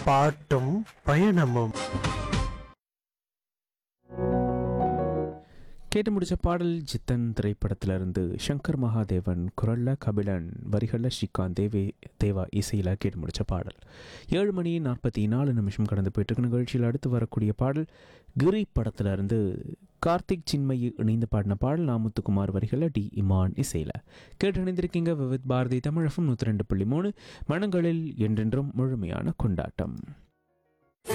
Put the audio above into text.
பாட்டும் பயணமும் கேட்டு முடிச்ச பாடல் ஜித்தன் திரைப்படத்திலிருந்து சங்கர் மகாதேவன் குரல்ல கபிலன் வரிகளில் ஸ்ரீகாந்த் தேவே தேவா இசையில் கேட்டு முடிச்ச பாடல் ஏழு மணி நாற்பத்தி நாலு நிமிஷம் கடந்து போயிட்டு இருக்க நிகழ்ச்சியில் அடுத்து வரக்கூடிய பாடல் கிரி படத்திலிருந்து கார்த்திக் சின்மயி இணைந்து பாடின பாடல் நாமுத்துக்குமார் வரிகளில் டி இமான் இசையில் கேட்டு இணைந்திருக்கீங்க விவித் பாரதி தமிழகம் நூற்றி ரெண்டு புள்ளி மூணு மனங்களில் என்றென்றும் முழுமையான கொண்டாட்டம்